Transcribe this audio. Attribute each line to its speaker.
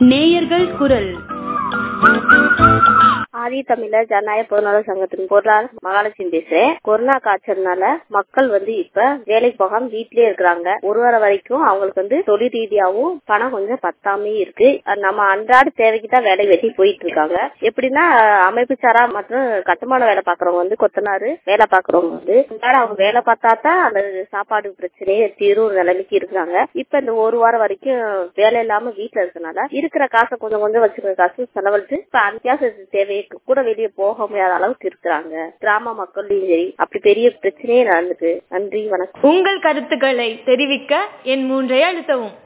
Speaker 1: நேயர்கள் குரல்
Speaker 2: ஆதி தமிழர் ஜனநாயக பொருளாதார சங்கத்தின் பொருளாளர் மகாலட்சுமி பேசுறேன் கொரோனா காய்ச்சல்னால மக்கள் வந்து இப்ப வேலைக்கு போகாம வீட்லயே இருக்கிறாங்க ஒரு வாரம் வரைக்கும் அவங்களுக்கு வந்து தொழில் ரீதியாவும் பணம் கொஞ்சம் பத்தாமே இருக்கு அது நம்ம அன்றாட தேவைக்கு தான் வேலை வெட்டி போயிட்டு இருக்காங்க எப்படின்னா அமைப்பு சாரா மற்றும் கட்டுமான வேலை பாக்குறவங்க வந்து கொத்தனாரு வேலை பாக்குறவங்க வந்து அன்றாட அவங்க வேலை பார்த்தா தான் அந்த சாப்பாடு பிரச்சனையே தீரும் நிலைமைக்கு இருக்கிறாங்க இப்ப இந்த ஒரு வாரம் வரைக்கும் வேலை இல்லாம வீட்டுல இருக்கனால இருக்கிற காசை கொஞ்சம் கொஞ்சம் வச்சிருக்க காசு செலவழிச்சு இப்ப அத்தியாவசிய தேவைக்கு கூட வெளியே போக முடியாத அளவுக்கு இருக்கிறாங்க கிராம மக்கள்லயும் சரி அப்படி பெரிய பிரச்சனையே நடந்துட்டு நன்றி வணக்கம்
Speaker 1: உங்கள் கருத்துக்களை தெரிவிக்க என் மூன்றை அழுத்தவும்